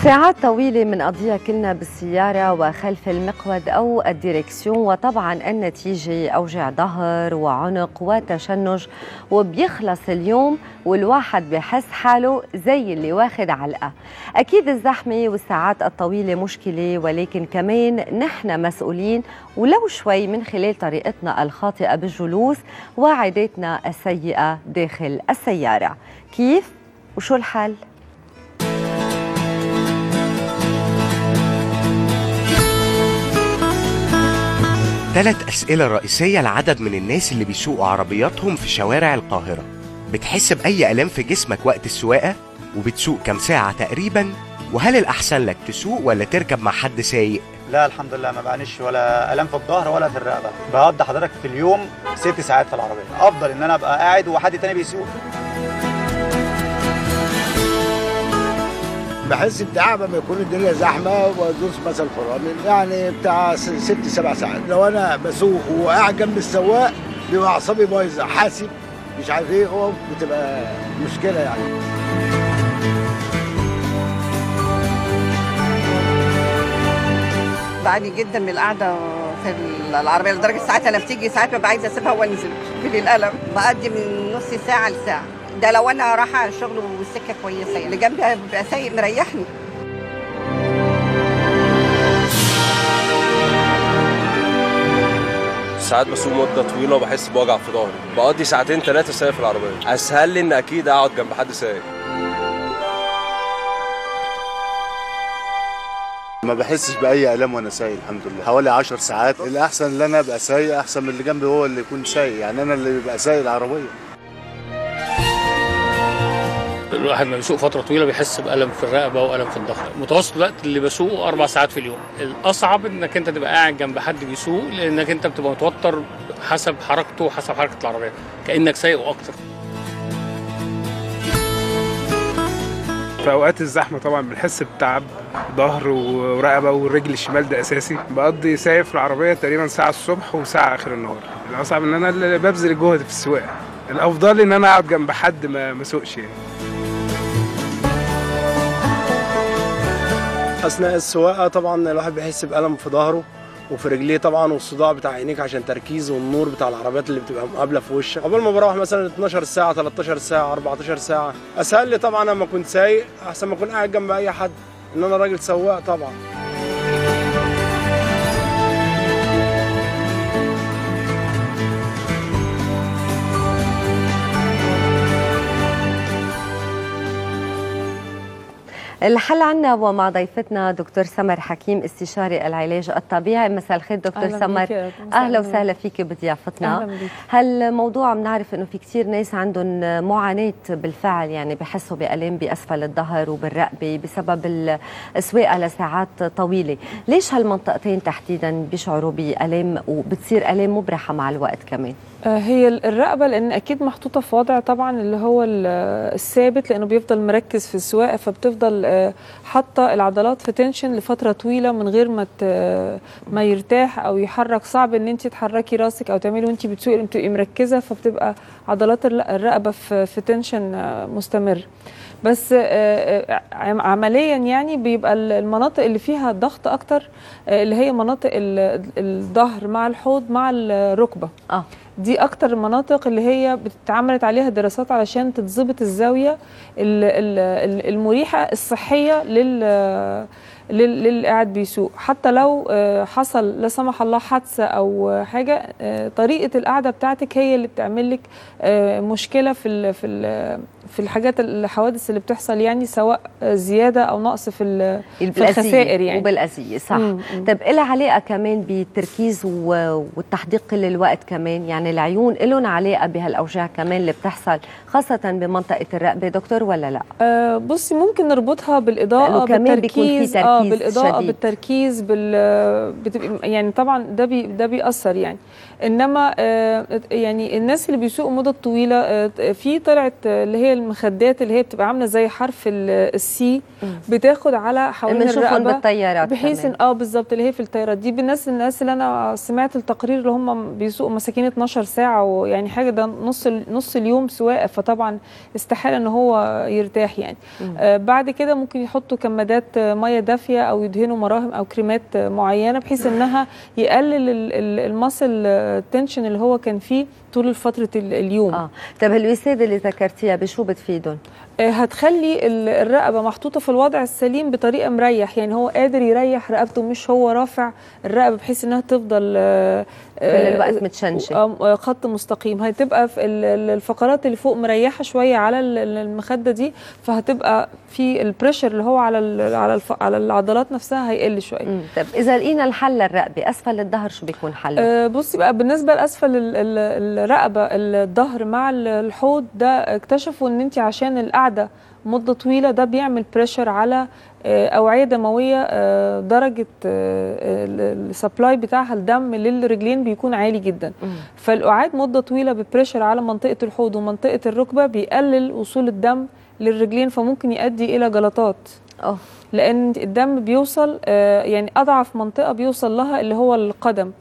ساعات طويلة منقضيها كلنا بالسيارة وخلف المقود أو الديركسيون وطبعا النتيجة أوجع ظهر وعنق وتشنج وبيخلص اليوم والواحد بحس حاله زي اللي واخد علقة أكيد الزحمة والساعات الطويلة مشكلة ولكن كمان نحن مسؤولين ولو شوي من خلال طريقتنا الخاطئة بالجلوس وعاداتنا السيئة داخل السيارة كيف وشو الحل؟ ثلاث أسئلة رئيسية لعدد من الناس اللي بيسوقوا عربياتهم في شوارع القاهرة بتحس بأي ألام في جسمك وقت السواقة وبتسوق كم ساعة تقريبا وهل الأحسن لك تسوق ولا تركب مع حد سايق لا الحمد لله ما بعانيش ولا الام في الظهر ولا في الرقبه بقضي حضرتك في اليوم ست ساعات في العربيه افضل ان انا ابقى قاعد وحد تاني بيسوق بحس بتعب لما يكون الدنيا زحمه وادوس مثلا فرامل يعني بتاع س- ست سبع ساعات لو انا بسوق وقاعد جنب السواق بيبقى اعصابي بايظه حاسب مش عارف ايه هو بتبقى مشكله يعني بعاني جدا من القعده في العربيه لدرجه ساعات انا بتيجي ساعات ببقى عايزه اسيبها وانزل من الالم بقضي من نص ساعه لساعه ده لو انا رايحه الشغل والسكه كويسه اللي جنبي بيبقى سايق مريحني ساعات بسوق مده طويله وبحس بوجع في ظهري بقضي ساعتين ثلاثه سايق في العربيه اسهل لي ان اكيد اقعد جنب حد سايق ما بحسش باي الام وانا سايق الحمد لله حوالي 10 ساعات الاحسن ان انا ابقى سايق احسن من اللي جنبي هو اللي يكون سايق يعني انا اللي بيبقى سايق العربيه الواحد لما بيسوق فتره طويله بيحس بالم في الرقبه والم في الظهر متوسط الوقت اللي بسوقه اربع ساعات في اليوم الاصعب انك انت تبقى قاعد جنب حد بيسوق لانك انت بتبقى متوتر حسب حركته وحسب حركه العربيه كانك سايق اكتر في اوقات الزحمه طبعا بنحس بتعب ظهر ورقبه والرجل الشمال ده اساسي بقضي سايق في العربيه تقريبا ساعه الصبح وساعه اخر النهار الاصعب ان انا اللي ببذل الجهد في السواقه الافضل ان انا اقعد جنب حد ما ما اسوقش يعني اثناء السواقه طبعا الواحد بيحس بالم في ظهره وفي رجليه طبعا والصداع بتاع عينيك عشان تركيز والنور بتاع العربيات اللي بتبقى مقابله في وشك قبل ما بروح مثلا 12 ساعه 13 ساعه 14 ساعه اسهل لي طبعا لما كنت سايق احسن ما اكون قاعد جنب اي حد ان انا راجل سواق طبعا الحل عنا ومع ضيفتنا دكتور سمر حكيم استشاري العلاج الطبيعي مساء الخير دكتور أهلاً سمر بيك يا مساء اهلا النور. وسهلا فيك بضيافتنا أهلاً بيك. هالموضوع بنعرف انه في كثير ناس عندهم معاناه بالفعل يعني بحسوا بالام باسفل الظهر وبالرقبه بسبب السواقه لساعات طويله ليش هالمنطقتين تحديدا بيشعروا بالام وبتصير الام مبرحه مع الوقت كمان آه، هي ال- الرقبه لان اكيد محطوطه في وضع طبعا اللي هو ال- الثابت لانه بيفضل مركز في السواقه فبتفضل آه، حاطه العضلات في تنشن لفتره طويله من غير ما ت- ما يرتاح او يحرك صعب ان انت تحركي راسك او تعملي وانت بتسوقي بتبقي مركزه فبتبقى عضلات الر- الرقبه في في تنشن آه، مستمر بس آه، آه، عم- عمليا يعني بيبقى ال- المناطق اللي فيها ضغط اكتر آه، اللي هي مناطق ال- الظهر مع الحوض مع الركبه اه دي اكتر المناطق اللي هي بتتعملت عليها دراسات علشان تتظبط الزاويه ال- ال- ال- المريحه الصحيه لل لل- للي قاعد بيسوق حتى لو آه، حصل لا سمح الله حادثه او حاجه آه، طريقه القعده بتاعتك هي اللي بتعمل لك آه، مشكله في ال في ال في الحاجات الحوادث اللي بتحصل يعني سواء زياده او نقص في ال- في بالأذية الخسائر يعني وبالأذية صح مم، مم. طيب إلها علاقة كمان بالتركيز و- والتحديق كل الوقت كمان يعني العيون لهم علاقة بهالأوجاع كمان اللي بتحصل خاصة بمنطقة الرقبة دكتور ولا لا؟ آه بصي ممكن نربطها بالاضاءه لأنه كمان بيكون في بالتركيز اه تركيز بالاضاءه شديد. بالتركيز بال بتبقى يعني طبعا ده بي ده بيأثر يعني انما آه يعني الناس اللي بيسوقوا مدة طويله آه في طلعت آه، اللي هي المخدات اللي هي بتبقى عامله زي حرف ال- السي بتاخد على حوالين بنشوفهم الرقبه بالطيارات بحيث ان كمان. اه بالظبط اللي هي في الطيارات دي بالناس الناس اللي انا سمعت التقرير اللي هم بيسوقوا مساكين 12 ساعه ويعني حاجه ده نص ال- نص اليوم سواقه فطبعا استحاله ان هو يرتاح يعني آه بعد كده ممكن يحطوا كمادات آه، ميه دافيه او يدهنوا مراهم او كريمات آه، معينه بحيث انها يقلل ال- ال- المسل تنشن اللي هو كان فيه طول فتره ال- اليوم اه طب الوساده اللي ذكرتيها بشو بتفيدهم؟ آه، هتخلي ال- الرقبه محطوطه في الوضع السليم بطريقه مريح يعني هو قادر يريح رقبته مش هو رافع الرقبه بحيث انها تفضل آه، كل آه، الوقت متشنشة. آه، آه، خط مستقيم هتبقى في ال- ال- الفقرات اللي فوق مريحه شويه على ال- ال- المخده دي فهتبقى في البريشر اللي هو على ال- على الف- على العضلات نفسها هيقل شويه مم. طب اذا لقينا الحل للرقبه اسفل الظهر شو بيكون حله؟ آه، بصي بقى بالنسبه لاسفل ال- ال- الرقبه الظهر مع ال- الحوض ده اكتشفوا ان انت عشان القعده مده طويله ده بيعمل بريشر على آه، اوعيه دمويه آه، درجه السبلاي بتاعها الدم للرجلين بيكون عالي جدا فالقعاد مده طويله ببريشر على منطقه الحوض ومنطقه الركبه بيقلل وصول الدم للرجلين فممكن يؤدي الى جلطات اه لان الدم بيوصل آه، يعني اضعف منطقه بيوصل لها اللي هو القدم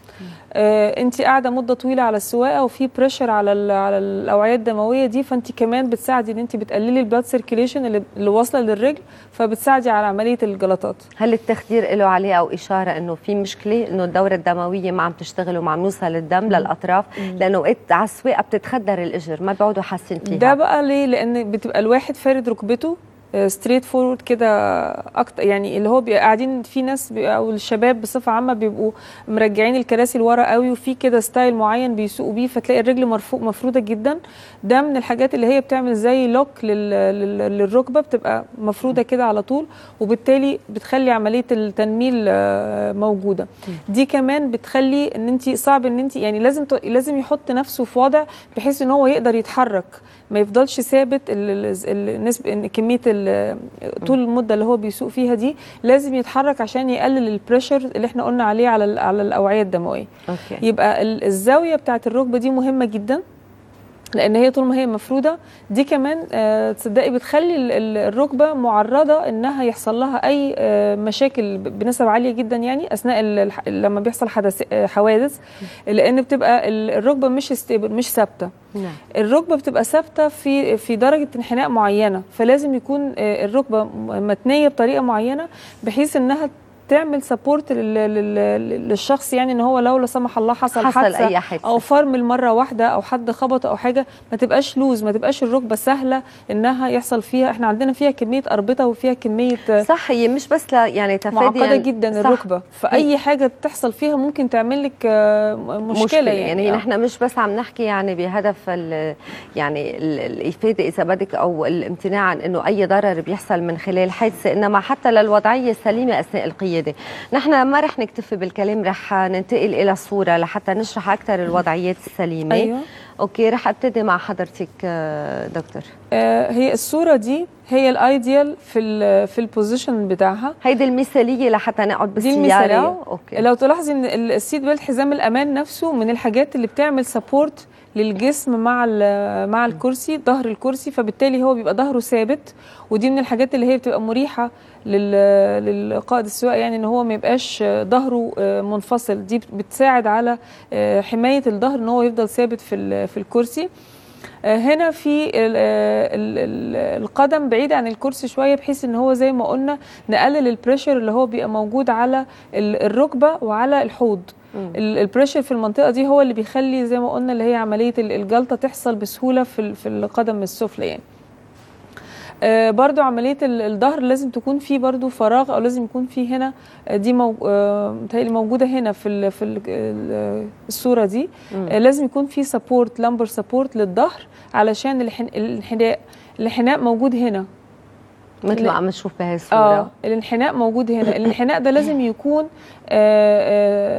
انت قاعده مده طويله على السواقه وفي بريشر على ال- على الاوعيه الدمويه دي فانت كمان بتساعدي ان انت بتقللي البلاد سيركيليشن اللي, اللي واصله للرجل فبتساعدي على عمليه الجلطات هل التخدير له عليه او اشاره انه في مشكله انه الدوره الدمويه ما عم تشتغل وما عم يوصل الدم للاطراف لانه اوقات على السواقه بتتخدر الاجر ما بيقعدوا حاسين فيها ده بقى ليه لان بتبقى الواحد فارد ركبته ستريت فورورد كده اكتر يعني اللي هو بيبقى قاعدين في ناس بيبقى او الشباب بصفه عامه بيبقوا مرجعين الكراسي لورا قوي وفي كده ستايل معين بيسوقوا بيه فتلاقي الرجل مرفوع مفروده جدا ده من الحاجات اللي هي بتعمل زي لوك لل... لل... للركبه بتبقى مفروده كده على طول وبالتالي بتخلي عمليه التنميل آه، موجوده دي كمان بتخلي ان انت صعب ان انت يعني لازم ت... لازم يحط نفسه في وضع بحيث ان هو يقدر يتحرك ما يفضلش ثابت النسبه ان كميه ال- طول المده اللي هو بيسوق فيها دي لازم يتحرك عشان يقلل البريشر اللي احنا قلنا عليه على ال- على الاوعيه الدمويه اوكي يبقى ال- الزاويه بتاعت الركبه دي مهمه جدا لان هي طول ما هي مفروده دي كمان آه، تصدقي بتخلي ال- ال- الركبه معرضه انها يحصل لها اي آه، مشاكل ب- بنسب عاليه جدا يعني اثناء ال- الح- لما بيحصل حدث آه، حوادث لان بتبقى ال- الركبه مش ستيبل مش ثابته نعم الركبه بتبقى ثابته في في درجه انحناء معينه فلازم يكون آه، الركبه م- متنيه بطريقه معينه بحيث انها تعمل سبورت للشخص يعني ان هو لو لا سمح الله حصل, حصل حادثه أي حادثة. او فرمل مره واحده او حد خبط او حاجه ما تبقاش لوز ما تبقاش الركبه سهله انها يحصل فيها احنا عندنا فيها كميه اربطه وفيها كميه صح هي مش بس ل يعني تفادي معقده يعني جدا صح. الركبه فاي حاجه بتحصل فيها ممكن تعمل لك آه، مشكله, مشكلة يعني, يعني آه. نحن مش بس عم نحكي يعني بهدف ال- يعني ال- الإفادة إذا بدك أو الامتناع عن إنه أي ضرر بيحصل من خلال حادثة إنما حتى للوضعية السليمة أثناء القيادة نحن ما رح نكتفي بالكلام رح ننتقل إلى صورة لحتى نشرح أكثر الوضعيات السليمة أيوة. أوكي رح أبتدي مع حضرتك آه، دكتور آه، هي الصوره دي هي الايديال في ال في البوزيشن بتاعها هيدي المثالية لحتى نقعد دي بالسيارة المثاليه أوكي لو تلاحظي ان ال- السيت بيلت حزام الامان نفسه من الحاجات اللي بتعمل سبورت للجسم مع ال- مع الكرسي ظهر الكرسي فبالتالي هو بيبقى ظهره ثابت ودي من الحاجات اللي هي بتبقى مريحه لل- للقائد السواقه يعني ان هو ما يبقاش ظهره آه، منفصل دي بتساعد على آه، حمايه الظهر ان هو يفضل ثابت في ال- في الكرسي آه، هنا في ال- ال- ال- القدم بعيد عن الكرسي شويه بحيث ان هو زي ما قلنا نقلل البريشر اللي هو بيبقى موجود على ال- الركبه وعلى الحوض ال- البريشر في المنطقه دي هو اللي بيخلي زي ما قلنا اللي هي عمليه ال- الجلطه تحصل بسهوله في ال- في القدم السفلى يعني آه، برضو عملية ال- الظهر لازم تكون فيه برضو فراغ أو لازم يكون فيه هنا آه، دي مو... آه، متهيألي موجودة هنا في ال... في ال... ال- الصورة دي آه، لازم يكون فيه سبورت لامبر سبورت للظهر علشان الحن... الانحناء الانحناء موجود هنا مثل ما لا. عم نشوف بهي الصورة اه الانحناء موجود هنا الانحناء ده لازم يكون آه، آه،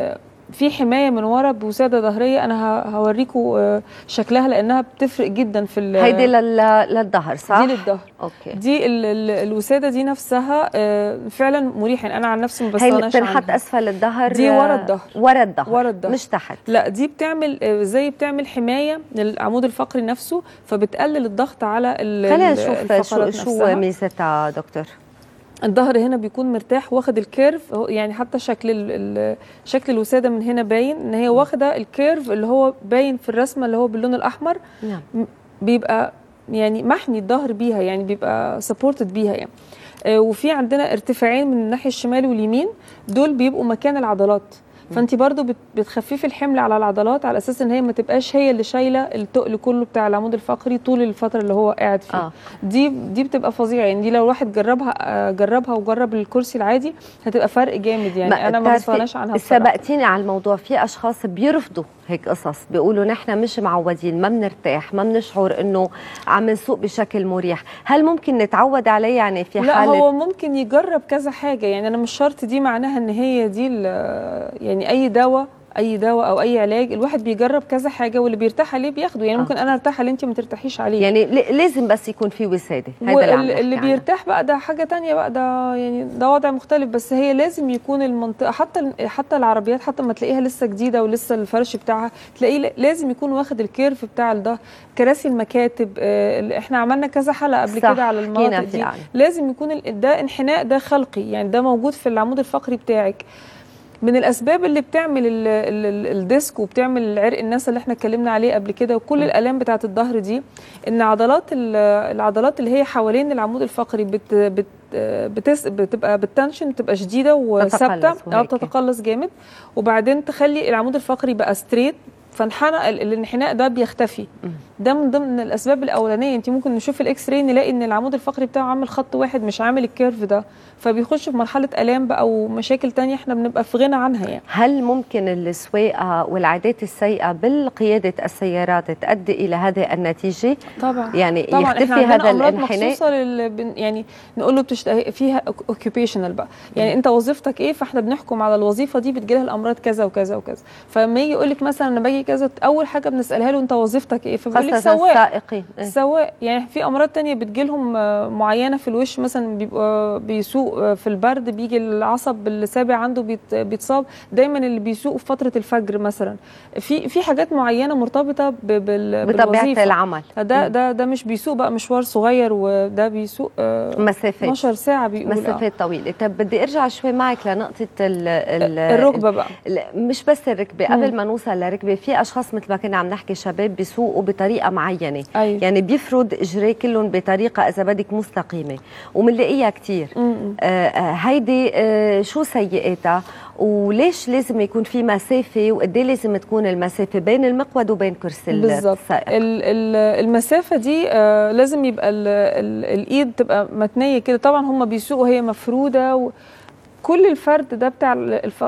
في حمايه من ورا بوساده ظهريه انا ه- هوريكم آه، شكلها لانها بتفرق جدا في ال- هيدي لل- للظهر صح؟ دي للظهر اوكي دي ال ال الوساده دي نفسها آه، فعلا مريحه يعني انا عن نفسي ما هي اللي بستغناش بتنحط عنها اسفل الظهر دي آه، ورا الظهر ورا الظهر ورا الظهر مش تحت لا دي بتعمل آه، زي بتعمل حمايه للعمود الفقري نفسه فبتقلل الضغط على ال- خلينا ال- نشوف شو الفقرات شو نفسها. ميزتها دكتور الظهر هنا بيكون مرتاح واخد الكيرف هو- يعني حتى شكل ال ال شكل الوساده من هنا باين ان هي واخده الكيرف اللي هو باين في الرسمه اللي هو باللون الاحمر نعم م- بيبقى يعني محمي الظهر بيها يعني بيبقى سبورتد بيها يعني آه، وفي عندنا ارتفاعين من الناحيه الشمال واليمين دول بيبقوا مكان العضلات فانت برضو بت- بتخففي الحمل على العضلات على اساس ان هي ما تبقاش هي اللي شايله التقل كله بتاع العمود الفقري طول الفتره اللي هو قاعد فيها آه. دي دي بتبقى فظيعه يعني دي لو الواحد جربها آه، جربها وجرب الكرسي العادي هتبقى فرق جامد يعني انا ما بتعرفي بستغناش عنها بصراحه سبقتيني على الموضوع في اشخاص بيرفضوا هيك قصص بيقولوا نحن مش معودين ما بنرتاح ما بنشعر انه عم نسوق بشكل مريح هل ممكن نتعود عليه يعني في لا حاله هو ممكن يجرب كذا حاجه يعني انا مش شرط دي معناها ان هي دي ال- يعني اي دواء اي دواء او اي علاج الواحد بيجرب كذا حاجه واللي بيرتاح عليه بياخده يعني آه. ممكن انا ارتاح عليه انت ما ترتاحيش عليه يعني ل- لازم بس يكون في وساده هيدا اللي عم واللي اللي نحكي عنه. بيرتاح بقى ده حاجه تانية بقى ده يعني ده وضع مختلف بس هي لازم يكون المنطقه حتى حتى العربيات حتى ما تلاقيها لسه جديده ولسه الفرش بتاعها تلاقيه ل- لازم يكون واخد الكيرف بتاع ده كراسي المكاتب آه، اللي احنا عملنا كذا حلقه قبل صح، كده على حكينا المناطق فيه دي عنه. لازم يكون ال- ده انحناء ده خلقي يعني ده موجود في العمود الفقري بتاعك من الاسباب اللي بتعمل ال ال ال الديسك وبتعمل العرق الناس اللي احنا اتكلمنا عليه قبل كده وكل الالام بتاعه الظهر دي ان عضلات ال- العضلات اللي هي حوالين العمود الفقري بت بت بتس بتبقى بالتنشن بتبقى شديده وثابته تتقلص او وهيك. بتتقلص جامد وبعدين تخلي العمود الفقري بقى ستريت فانحنى ال- الانحناء ده بيختفي ده من ضمن الاسباب الاولانيه انت ممكن نشوف الاكس راي نلاقي ان العمود الفقري بتاعه عامل خط واحد مش عامل الكيرف ده فبيخش في مرحله الام بقى ومشاكل تانية احنا بنبقى في غنى عنها يعني هل ممكن السواقه والعادات السيئه بالقياده السيارات تؤدي الى هذه النتيجه طبعا يعني طبعا يختفي احنا عندنا هذا امراض الانحناء مخصوصه لل... بن- يعني نقول له بتشتهي فيها اوكيبيشنال بقى يعني انت وظيفتك ايه فاحنا بنحكم على الوظيفه دي بتجيلها الامراض كذا وكذا وكذا فلما يجي يقول لك مثلا انا باجي كذا اول حاجه بنسالها له انت وظيفتك ايه فبيقول لك خاصه سواق السائقين إيه. سواق يعني في امراض تانية بتجيلهم آه، معينه في الوش مثلا بيبقى بيسوق آه، في البرد بيجي العصب السابع عنده بيت- بيتصاب دايما اللي بيسوق في فتره الفجر مثلا في في حاجات معينه مرتبطه ب- بال بطبيعه بالوظيفة. العمل ده مم. ده ده مش بيسوق بقى مشوار صغير وده بيسوق آه، مسافات 12 ساعه بيقول آه. مسافات طويله طب بدي ارجع شوي معك لنقطه ال ال الركبه بقى ال- مش بس الركبه قبل مم. ما نوصل للركبه في اشخاص مثل ما كنا عم نحكي شباب بيسوقوا بطريقه معينه أيوة. يعني بيفرض اجريه كلهم بطريقه اذا بدك مستقيمه ومنلاقيها كثير م-م. آه آه، هيدي آه شو سيئاتها وليش لازم يكون في مسافه وقد إيه لازم تكون المسافه بين المقود وبين كرسي ال- بالظبط السائق ال- ال- المسافه دي آه، لازم يبقى ال- ال- الايد تبقى متنيه كده طبعا هم بيسوقوا هي مفروده و كل الفرد ده بتاع ال- الف... ال-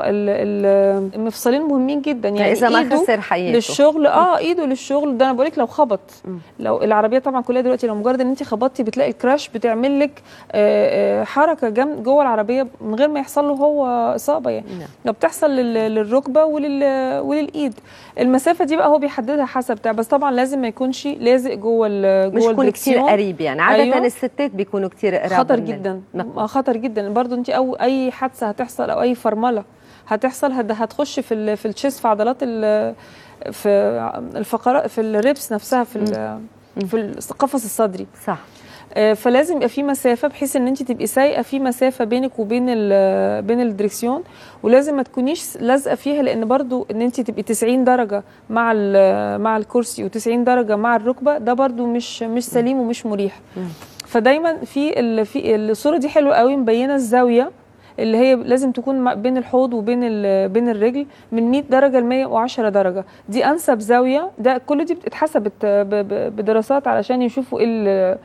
ال- المفصلين مهمين جدا يعني إذا ما إيده خسر حياته. للشغل اه ايده للشغل ده انا بقول لك لو خبط مم. لو العربيه طبعا كلها دلوقتي لو مجرد ان انت خبطتي بتلاقي الكراش بتعمل لك آه، آه، حركه جم جوه العربيه من غير ما يحصل له هو اصابه يعني نعم. لو بتحصل لل- للركبه ولل وللايد المسافه دي بقى هو بيحددها حسب بتاع بس طبعا لازم ما يكونش لازق جوه ال- مش جوه يكون كثير الدركسيون. قريب يعني عاده أيوة. الستات بيكونوا كثير قراب خطر من جدا المقود. آه، خطر جدا برضو انت او اي حادثه هتحصل او اي فرمله هتحصل هت- هتخش في ال في الشيست في عضلات ال في الفقرات في الريبس نفسها في ال- في القفص الصدري صح آه، فلازم يبقى في مسافه بحيث ان انت تبقي سايقه في مسافه بينك وبين ال- بين الدركسيون ولازم ما تكونيش لازقه فيها لان برضو ان انت تبقي 90 درجه مع ال- مع الكرسي و90 درجه مع الركبه ده برضو مش مش سليم ومش مريح فدايما في ال- في الصوره دي حلوه قوي مبينه الزاويه اللي هي لازم تكون ما- بين الحوض وبين ال- بين الرجل من 100 درجه ل 110 درجه دي انسب زاويه ده كل دي اتحسبت ب- ب- بدراسات علشان يشوفوا ايه ال-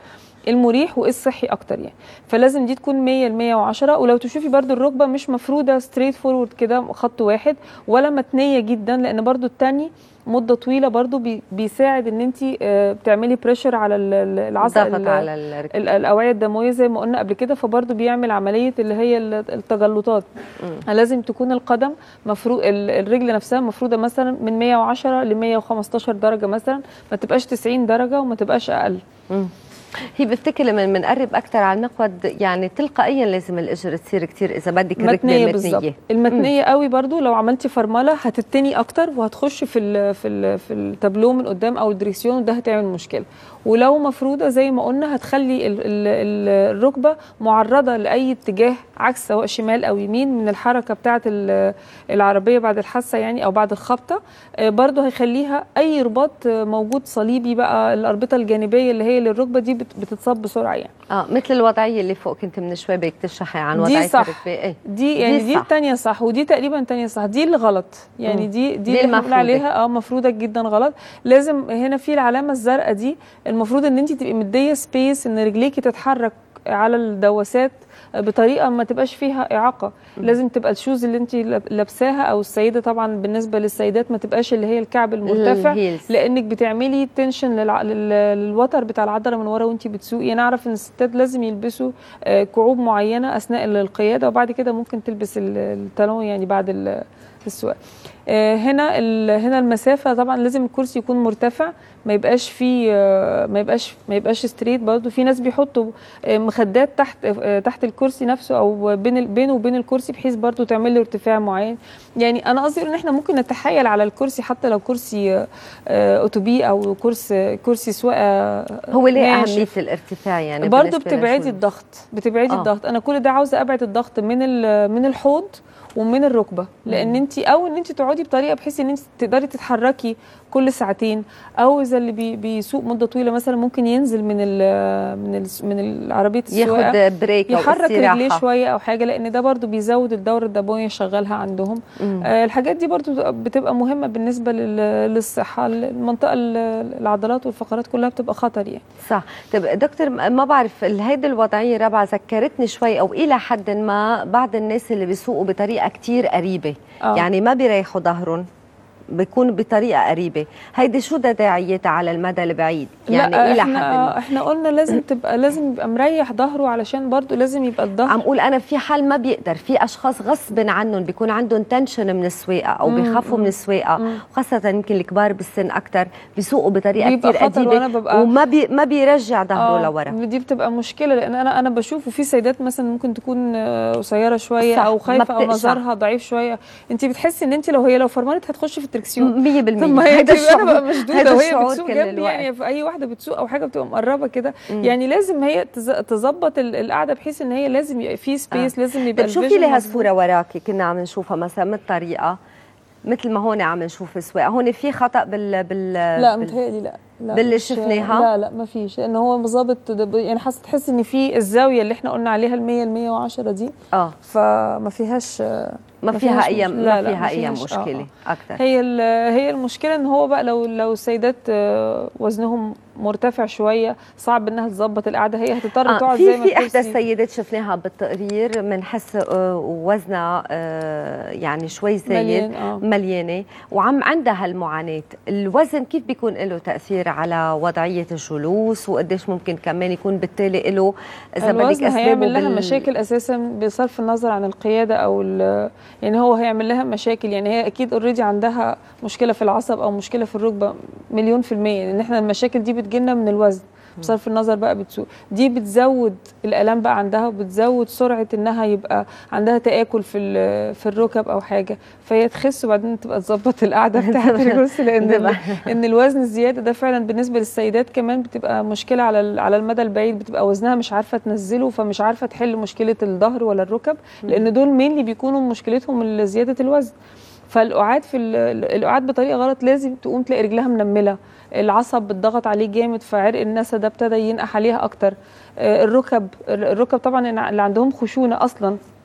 المريح وايه الصحي اكتر يعني فلازم دي تكون 100 ل 110 ولو تشوفي برضو الركبه مش مفروده ستريت فورورد كده خط واحد ولا متنيه جدا لان برضو التاني مده طويله برضو بي بيساعد ان انت بتعملي بريشر على ال- ال- العصب ضغط ال- على الركبة. ال- الاوعيه الدمويه زي ما قلنا قبل كده فبرضو بيعمل عمليه اللي هي ال- التجلطات لازم تكون القدم مفروض الرجل نفسها مفروده مثلا من 110 ل 115 درجه مثلا ما تبقاش 90 درجه وما تبقاش اقل مم. هي بفتكر لما بنقرب اكثر على المقود يعني تلقائيا لازم الاجر تصير كثير اذا بدك الركبه متنيه بالظبط متنيه المتنيه قوي برضو لو عملتي فرمله هتتني اكتر وهتخش في ال في ال في التابلو من قدام او الدريكسيون وده هتعمل مشكله ولو مفروده زي ما قلنا هتخلي ال ال ال الركبه معرضه لاي اتجاه عكس سواء شمال او يمين من الحركه بتاعه ال- العربيه بعد الحادثه يعني او بعد الخبطه آه، برضو هيخليها اي رباط آه، موجود صليبي بقى الاربطه الجانبيه اللي هي للركبه دي بت- بتتصاب بسرعه يعني اه مثل الوضعيه اللي فوق كنت من شوي بدك تشرحي عن دي وضعيه صح. الركبه ايه دي يعني دي, صح. التانية صح ودي تقريبا تانية صح دي اللي غلط يعني مم. دي دي دي, دي اللي احنا بنقول المفروضة. عليها اه مفروضه جدا غلط لازم هنا في العلامه الزرقاء دي المفروض ان انت تبقي مديه سبيس ان رجليكي تتحرك على الدواسات بطريقه ما تبقاش فيها اعاقه لازم تبقى الشوز اللي انت لابساها او السيده طبعا بالنسبه للسيدات ما تبقاش اللي هي الكعب المرتفع الهيلز. لانك بتعملي تنشن للع... لل... للوتر بتاع العضله من ورا وانت بتسوقي انا اعرف ان الستات لازم يلبسوا آه، كعوب معينه اثناء القياده وبعد كده ممكن تلبس ال- التالون يعني بعد ال- السواقه آه، هنا ال- هنا المسافه طبعا لازم الكرسي يكون مرتفع ما يبقاش فيه آه، ما يبقاش ما يبقاش ستريت برضه في ناس بيحطوا آه، مخدات تحت آه، تحت الكرسي نفسه او بين ال- بينه وبين الكرسي بحيث برضه تعمل له ارتفاع معين يعني انا قصدي ان احنا ممكن نتحايل على الكرسي حتى لو كرسي آه، آه، اوتوبي او كرسي كرسي سواقه هو ليه ناشف. اهميه الارتفاع يعني برضه بالنسبة بتبعدي للشوز؟ الضغط بتبعدي آه. آه. الضغط انا كل ده عاوزه ابعد الضغط من ال- من الحوض ومن الركبه لان انت او ان انت تقعدي بطريقه بحيث ان انت تقدري تتحركي كل ساعتين او اذا اللي بي بيسوق مده طويله مثلا ممكن ينزل من ال من ال من العربيه السواقه ياخد بريك أو يحرك استراحة. رجليه شويه او حاجه لان ده برضو بيزود الدوره الدمويه يشغلها عندهم مم. آه الحاجات دي برضو بتبقى مهمه بالنسبه لل- للصحه المنطقه ال- العضلات والفقرات كلها بتبقى خطر يعني صح طب دكتور ما بعرف هيدي الوضعيه ربع ذكرتني شوي او الى حد ما بعض الناس اللي بيسوقوا بطريقه كتير قريبه آه. يعني ما بيريحوا ظهرهم بيكون بطريقه قريبه هيدي شو تداعياتها على المدى البعيد يعني لا الى احنا حد ما احنا قلنا لازم تبقى لازم يبقى مريح ظهره علشان برضو لازم يبقى الظهر عم اقول انا في حال ما بيقدر في اشخاص غصب عنهم بيكون عندهم تنشن من السواقه او مم، بيخافوا من مم، السواقه مم. وخاصه يمكن الكبار بالسن اكثر بيسوقوا بطريقه بيبقى كثير خطر وأنا قديمه ببقى- وما بي ما بيرجع ظهره آه، لورا دي بتبقى مشكله لان انا انا بشوف وفي سيدات مثلا ممكن تكون آه، قصيره شويه صح، او ما خايفه او بتقشع. نظرها ضعيف شويه انت بتحسي ان انت لو هي لو فرملت هتخش في التركسيون 100% طب ما هي هيدا دي انا بقى الشعور- مشدوده هيدا وهي الشعور بتسوق كل جنبي الوقت. يعني في اي واحده بتسوق او حاجه بتبقى مقربه كده مم. يعني لازم هي تز- تظبط ال- القعده بحيث ان هي لازم يبقى في سبيس لازم يبقى طيب شوفي الفيجن لي مظبوط. هالصوره وراكي كنا عم نشوفها مثلا من الطريقه مثل ما هون عم نشوف السواقه هون في خطا بال بال لا بال- متهيألي لا لا باللي مش- شفناها؟ لا لا ما فيش لان هو ظابط ده- يعني حاسه تحس ان في الزاويه اللي احنا قلنا عليها ال 100 ال 110 دي اه فما فيهاش ما فيها اي مش- ما لا لا، فيها اي فيهاش- آه، مشكله آه. اكثر هي ال- هي المشكله ان هو بقى لو لو السيدات آه، وزنهم مرتفع شويه صعب انها تظبط القعده هي هتضطر آه تقعد في زي ما في احدى الكرسي- السيدات شفناها بالتقرير بنحس آه، وزنها آه، يعني شوي زايد مليان، آه. مليانه وعم عندها هالمعاناه الوزن كيف بيكون له تاثير على وضعيه الجلوس وقديش ممكن كمان يكون بالتالي له اذا بدك الوزن اسبابه هيعمل لها بال- مشاكل اساسا بصرف النظر عن القياده او ال- يعني هو هيعمل لها مشاكل يعني هي اكيد اوريدي عندها مشكله في العصب او مشكله في الركبه مليون في الميه لان احنا المشاكل دي بتجيلنا من الوزن بصرف النظر بقى بتسوق دي بتزود الالام بقى عندها وبتزود سرعه انها يبقى عندها تاكل في ال- في الركب او حاجه فهي تخس وبعدين تبقى تظبط القعده بتاعت الكرسي لان ال- ان الوزن الزياده ده فعلا بالنسبه للسيدات كمان بتبقى مشكله على ال- على المدى البعيد بتبقى وزنها مش عارفه تنزله فمش عارفه تحل مشكله الظهر ولا الركب لان دول مين بيكونوا مشكلتهم ال- زياده الوزن فالقعاد في ال- القعاد بطريقه غلط لازم تقوم تلاقي رجلها منمله العصب بتضغط عليه جامد فعرق النسا ده ابتدى ينقح عليها اكتر آه، الركب الركب طبعا اللي عندهم خشونه اصلا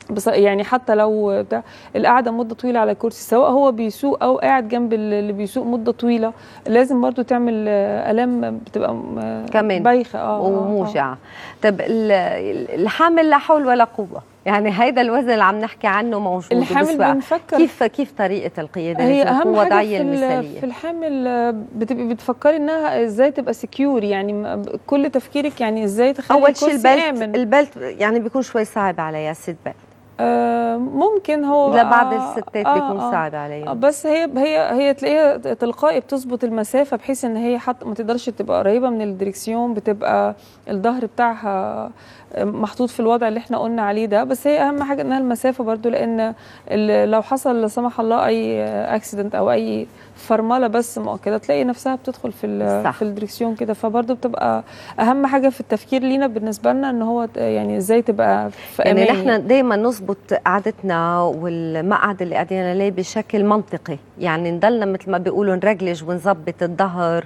بس يعني حتى لو بتاع القعده مده طويله على كرسي سواء هو بيسوق او قاعد جنب اللي بيسوق مده طويله لازم برضو تعمل آه، الام بتبقى م- كمان بايخه اه آه، آه. وموجعه طب ال- الحامل لا حول ولا قوه يعني هيدا الوزن اللي عم نحكي عنه موجود الحامل وبسواقة. بنفكر كيف كيف طريقه القياده هي لازم تكون اهم حاجه وضعيه في, ال- المثاليه في الحامل آه، بتبقي بتفكري انها ازاي تبقى سكيور يعني م- كل تفكيرك يعني ازاي تخلي اول شيء الكرسي البلت آمن. البلت يعني بيكون شوي صعب عليها السيت بيلت آه ممكن هو لبعض آه، الستات آه، بيكون آه. صعب آه، عليهم بس هي هي هي تلاقيها تلقائي بتظبط المسافه بحيث ان هي حتى ما تقدرش تبقى قريبه من الدريكسيون بتبقى الظهر بتاعها محطوط في الوضع اللي احنا قلنا عليه ده بس هي اهم حاجه انها المسافه برضو لان ال- لو حصل لا سمح الله اي اكسيدنت او اي فرمله بس مؤكده تلاقي نفسها بتدخل في ال- صح. في الدريكسيون كده فبرضو بتبقى اهم حاجه في التفكير لينا بالنسبه لنا ان هو ت- يعني ازاي تبقى في يعني امان نحن دائما نظبط قعدتنا والمقعد اللي قاعدين عليه بشكل منطقي يعني نضلنا مثل ما بيقولوا نرجلج ونظبط الظهر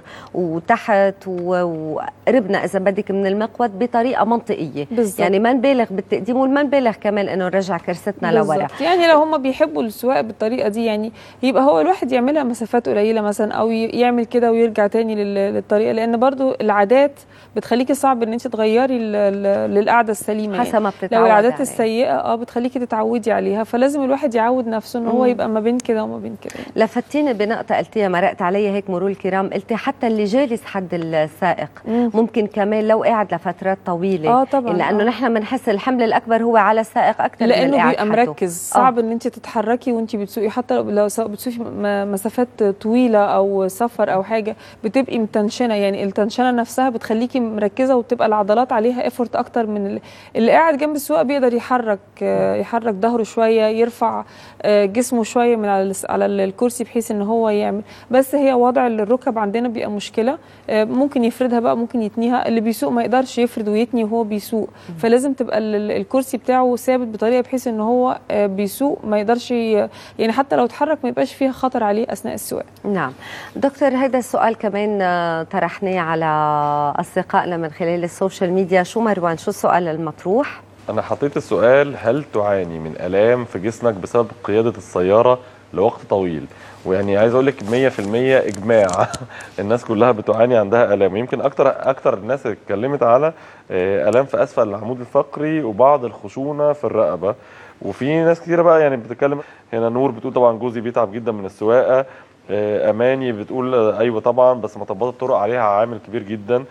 وتحت و- وقربنا اذا بدك من المقود بطريقه منطقيه بالظبط. يعني ما نبالغ بالتقديم وما نبالغ كمان انه نرجع كرستنا لورا بالظبط. يعني لو هم بيحبوا السواقه بالطريقه دي يعني يبقى هو الواحد يعملها مسافات قليله مثلا او ي- يعمل كده ويرجع تاني لل- للطريقه لان برضو العادات بتخليكي صعب ان انت تغيري ال- ال- للقعده السليمه حسب يعني. ما بتتعودي لو العادات عليها. السيئه اه بتخليكي تتعودي عليها فلازم الواحد يعود نفسه ان هو مم. يبقى ما بين كده وما بين كده يعني. لفتيني بنقطة قلتيها مرقت عليها هيك مرور الكرام قلتي حتى اللي جالس حد السائق مم. ممكن كمان لو قاعد لفترات طويلة اه طبعا لأنه آه. نحن بنحس الحمل الأكبر هو على السائق أكثر من لانه القاعد بيبقى حده. مركز صعب ان انت تتحركي وانت بتسوقي حتى لو- لو سواء بتسوقي م- مسافات طويله او سفر او حاجه بتبقي متنشنه يعني التنشنه نفسها بتخليكي مركزه وبتبقى العضلات عليها ايفورت اكتر من ال- اللي قاعد جنب السواق بيقدر يحرك آه، يحرك ظهره شويه يرفع آه، جسمه شويه من على الس- على الكرسي بحيث ان هو يعمل بس هي وضع الركب عندنا بيبقى مشكله آه، ممكن يفردها بقى ممكن يتنيها اللي بيسوق ما يقدرش يفرد ويتني وهو بيسوق فلازم تبقى ال- ال- الكرسي بتاعه ثابت بطريقه بحيث ان هو آه، بيسوق ما يقدرش ي- يعني حتى لو اتحرك ما يبقاش فيها خطر عليه اثناء السواقه نعم دكتور هذا السؤال كمان آه، طرحناه على أصدقائنا من خلال السوشيال ميديا شو مروان شو السؤال المطروح أنا حطيت السؤال هل تعاني من آلام في جسمك بسبب قيادة السيارة لوقت طويل؟ ويعني عايز أقول لك 100% إجماع الناس كلها بتعاني عندها آلام ويمكن أكتر أكتر الناس اتكلمت على آه، آلام في أسفل العمود الفقري وبعض الخشونة في الرقبة وفي ناس كتيرة بقى يعني بتتكلم هنا نور بتقول طبعا جوزي بيتعب جدا من السواقة آه، أماني بتقول آه، أيوة طبعا بس مطبات الطرق عليها عامل كبير جدا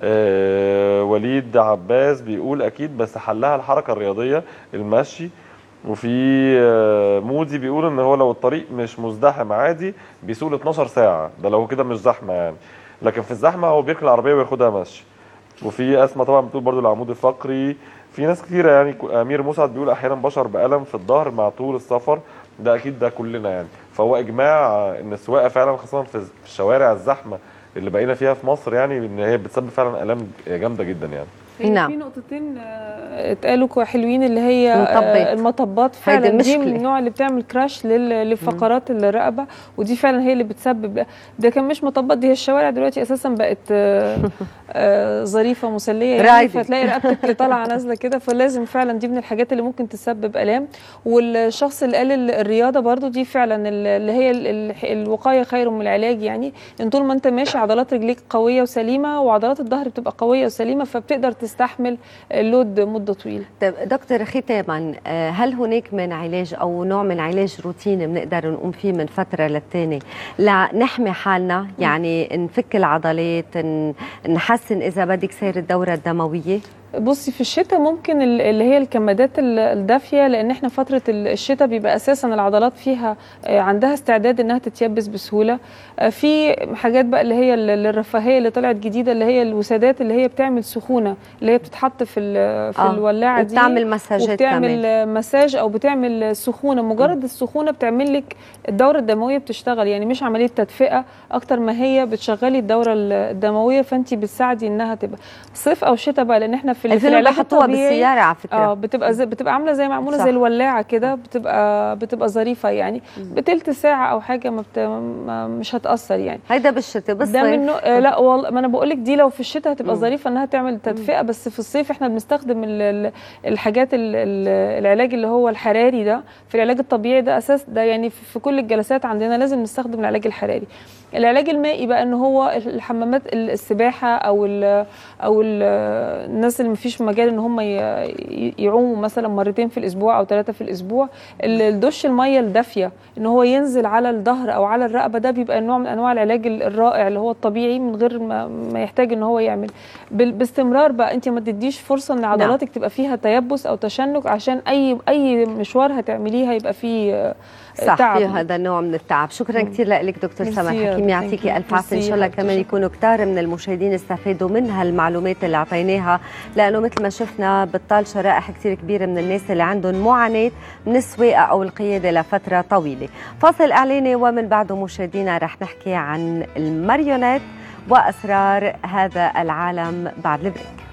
آه، وليد عباس بيقول اكيد بس حلها الحركه الرياضيه المشي وفي آه، مودي بيقول ان هو لو الطريق مش مزدحم عادي بيسوق ل 12 ساعه ده لو كده مش زحمه يعني لكن في الزحمه هو بيركن العربيه وياخدها مشي وفي اسماء طبعا بتقول برضو العمود الفقري في ناس كتيره يعني امير مسعد بيقول احيانا بشعر بالم في الظهر مع طول السفر ده اكيد ده كلنا يعني فهو اجماع ان السواقه فعلا خاصه في في الشوارع الزحمه اللي بقينا فيها في مصر يعني ان هي بتسبب فعلا الام جامده جدا يعني هي في نقطتين آه، اتقالوا كوا حلوين اللي هي المطبات. آه، المطبات هيدي فعلا دي من مشكلة. النوع اللي بتعمل كراش لل- لفقرات الرقبه ودي فعلا هي اللي بتسبب ده كان مش مطبات دي هي الشوارع دلوقتي اساسا بقت آه، آه، ظريفه مسليه يعني رايدي. فتلاقي رقبتك طالعه نازله كده فلازم فعلا دي من الحاجات اللي ممكن تسبب الام والشخص اللي قال ال- الرياضه برضو دي فعلا ال- اللي هي ال- ال- الوقايه خير من العلاج يعني ان طول ما انت ماشي عضلات رجليك قويه وسليمه وعضلات الظهر بتبقى قويه وسليمه فبتقدر تستحمل اللود مده طويله طيب دكتور ختاما آه، هل هناك من علاج او نوع من علاج روتيني بنقدر نقوم فيه من فتره للتانيه لنحمي حالنا يعني نفك العضلات ن- نحسن اذا بدك سير الدوره الدمويه بصي في الشتاء ممكن ال- اللي هي الكمادات ال- الدافيه لان احنا فتره ال- الشتاء بيبقى اساسا العضلات فيها آه، عندها استعداد انها تتيبس بسهوله آه، في حاجات بقى اللي هي ال- الرفاهيه اللي طلعت جديده اللي هي الوسادات اللي هي بتعمل سخونه اللي هي بتتحط في ال- في آه، الولاعه دي وبتعمل مساجات وبتعمل آه، مساج او بتعمل سخونه مجرد السخونه بتعمل لك الدوره الدمويه بتشتغل يعني مش عمليه تدفئه اكتر ما هي بتشغلي الدوره الدمويه فانت بتساعدي انها تبقى صيف او شتاء بقى لان احنا في ال- في الفيلم العلاج بحطوها الطبيعي بالسيارة على فكرة. اه بتبقى زي بتبقى عامله زي معموله صح. زي الولاعه كده بتبقى بتبقى ظريفه يعني بتلت ساعه او حاجه ما, بت... ما مش هتاثر يعني هيدا بالشتاء ده بالصيف منه آه لا والله ما انا بقول لك دي لو في الشتاء هتبقى مم. ظريفه انها تعمل تدفئه بس في الصيف احنا بنستخدم ال- ال- الحاجات ال- ال- العلاج اللي هو الحراري ده في العلاج الطبيعي ده اساس ده يعني في في كل الجلسات عندنا لازم نستخدم العلاج الحراري العلاج المائي بقى ان هو الحمامات السباحه او ال او ال الناس اللي مفيش مجال ان هم ي- يعوموا مثلا مرتين في الاسبوع او ثلاثه في الاسبوع ال- الدش الميه الدافيه ان هو ينزل على الظهر او على الرقبه ده بيبقى نوع من انواع العلاج ال- الرائع اللي هو الطبيعي من غير ما, ما يحتاج ان هو يعمل بال- باستمرار بقى انت ما تديش فرصه ان عضلاتك تبقى فيها تيبس او تشنج عشان اي اي مشوار هتعمليه هيبقى فيه آه، صح تعب في هذا النوع من التعب شكرا كثير لك دكتور ميرسي سما يا الحكيم رب. يعطيكي Thank you. الف عافيه ان ميرسي شاء الله يا كمان حبيبتي. يكونوا كتار من المشاهدين يستفادوا من هالمعلومات اللي اعطيناها لانه مثل ما شفنا بتطال شرائح كثير كبيره من الناس اللي عندهم معاناه من السواقه او القياده لفتره طويله فاصل اعلاني ومن بعده مشاهدينا رح نحكي عن الماريونيت واسرار هذا العالم بعد البريك